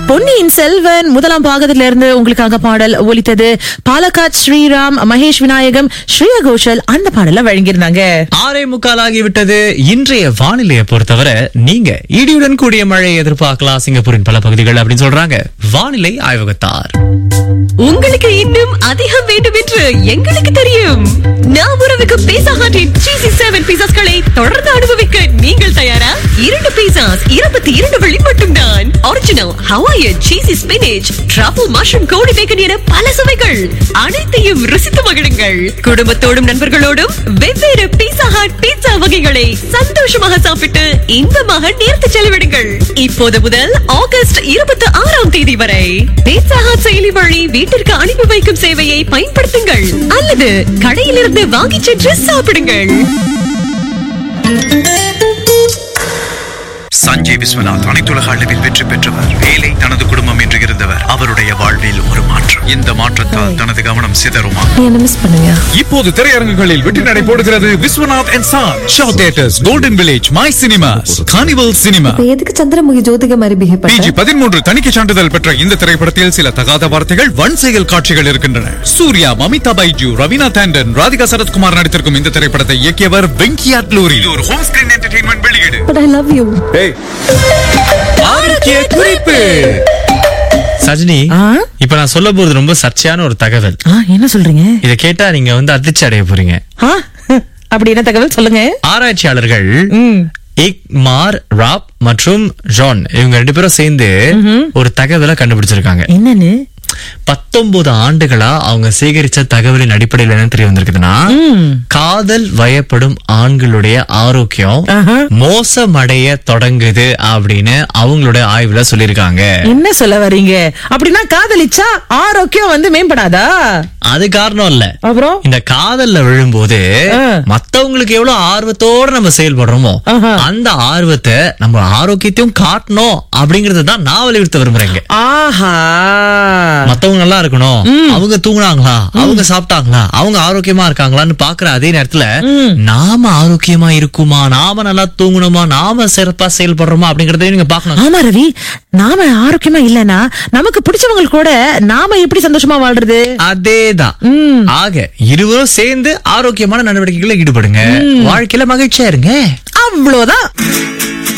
பொன்னியின் செல்வன் முதலாம் பாகத்துல இருந்து உங்களுக்காக பாடல் ஒலித்தது பாலக்காட் ஸ்ரீராம் மகேஷ் விநாயகம் ஸ்ரேயா கோஷல் அந்த பாடல வழங்கியிருந்தாங்க ஆறே முக்கால் ஆகிவிட்டது இன்றைய வானிலையை பொறுத்தவரை நீங்க இடியுடன் கூடிய மழையை எதிர்பார்க்கலாம் சிங்கப்பூரின் பல பகுதிகள் அப்படின்னு சொல்றாங்க வானிலை ஆய்வகத்தார் உங்களுக்கு இன்னும் அதிகம் வேண்டும் என்று எங்களுக்கு தெரியும் நாம் உறவுக்கு பீசா ஹாட்டின் சீசி செவன் பீசாஸ்களை தொடர்ந்து அனுபவிக்க நீங்கள் தயாரா இரண்டு பீசாஸ் இருபத்தி இரண்டு வெள்ளி மட்டும்தான் original Hawaiian cheesy spinach truffle mushroom கோழி பேக்கன் என பல சுவைகள் அனைத்தையும் ருசித்து மகிழுங்கள் குடும்பத்தோடும் நண்பர்களோடும் வெவ்வேறு பீசா ஹாட் பீட்சா வகைகளை சந்தோஷமாக சாப்பிட்டு இன்பமாக நேர்த்து செலவிடுங்கள் இப்போது முதல் ஆகஸ்ட் இருபத்தி ஆறாம் தேதி வரை பீட்சா ஹாட் செயலி வழி வீட்டிற்கு அனுப்பி வைக்கும் சேவையை பயன்படுத்துங்கள் அல்லது கடையிலிருந்து வாங்கிச் சென்று சாப்பிடுங்கள் சஞ்சய் விஸ்வநாத் அனைத்துலக அளவில் வெற்றி பெற்றவர் வேலை தனது குடும்பம் என்று இருந்தவர் அவருடைய வாழ்வில் ஒரு மாற்றம் இந்த மாற்றத்தால் தனது கவனம் சிதறுமா என்ன மிஸ் பண்ணுங்க இப்போது திரையரங்குகளில் வெற்றி நடை போடுகிறது விஸ்வநாத் அண்ட் சான் ஷோ theatres golden village my cinemas carnival cinema இப்ப எதுக்கு சந்திரமுகி ஜோதிக மாதிரி பிஹேவ் பிஜி பண்ற பதிமூன்று தணிக்கை சான்றிதழ் பெற்ற இந்த திரைப்படத்தில் சில தகாத வார்த்தைகள் வன் செயல் காட்சிகள் இருக்கின்றன சூர்யா மமிதா பைஜு ரவீனா தாண்டன் ராதிகா சரத்குமார் நடித்திருக்கும் இந்த திரைப்படத்தை இயக்கியவர் வெங்கியா ட்லூரி இது ஒரு ஹோம் ஸ்கிரீன் என்டர்டெயின்மெண்ட் வெளியீடு பட் ஐ லவ் யூ ஆரோக்கிய குறிப்பு சஜினி ஆ? இப்ப நான் சொல்ல போறது ரொம்ப சர்ச்சையான ஒரு தகவல் ஆ, என்ன சொல்றீங்க இதை கேட்டா நீங்க வந்து அதிர்ச்சி அடைய போறீங்க ஆ, அப்படி என்ன தகவல் சொல்லுங்க ஆராய்ச்சியாளர்கள் ம். இக்மார் ராப் மற்றும் ஜான் இவங்க ரெண்டு பேரும் சேர்ந்து ஒரு தகவலை கண்டுபிடிச்சிருக்காங்க என்னன்னு பத்தொன்பது ஆண்டுகளா அவங்க சேகரிச்ச தகவலின் அடிப்படையில் என்ன தெரிய வந்திருக்குதுன்னா காதல் வயப்படும் ஆண்களுடைய ஆரோக்கியம் ஆஹா. மோசமடைய தொடங்குது அப்படின்னு அவங்களோட ஆய்வுல சொல்லியிருக்காங்க என்ன சொல்ல வர்றீங்க அப்படின்னா காதலிச்சா ஆரோக்கியம் வந்து மேம்படாதா அது காரணம் இல்ல அப்புறம் இந்த காதல்ல விழும்போது ஆ. மத்தவங்களுக்கு எவ்வளவு ஆர்வத்தோட நம்ம செயல்படுறோமோ ஆஹா. அந்த ஆர்வத்தை நம்ம ஆரோக்கியத்தையும் காட்டணும் அப்படிங்கறத தான் நான் வலியுறுத்த விரும்புறேங்க ஆஹா மத்தவங்க நல்லா இருக்கணும் அவங்க தூங்குனாங்களா அவங்க சாப்பிட்டாங்களா அவங்க ஆரோக்கியமா இருக்காங்களான்னு பாக்குற அதே நேரத்துல நாம ஆரோக்கியமா இருக்குமா நாம நல்லா தூங்கணுமா நாம சிறப்பா செயல்படுறோமா அப்படிங்கறதையும் நீங்க பாக்கணும் ஆமா ரவி நாம ஆரோக்கியமா இல்லனா நமக்கு பிடிச்சவங்க கூட நாம எப்படி சந்தோஷமா வாழ்றது அதேதான் ஆக இருவரும் சேர்ந்து ஆரோக்கியமான நடவடிக்கைகளை ஈடுபடுங்க வாழ்க்கையில மகிழ்ச்சியா இருங்க அவ்வளவுதான்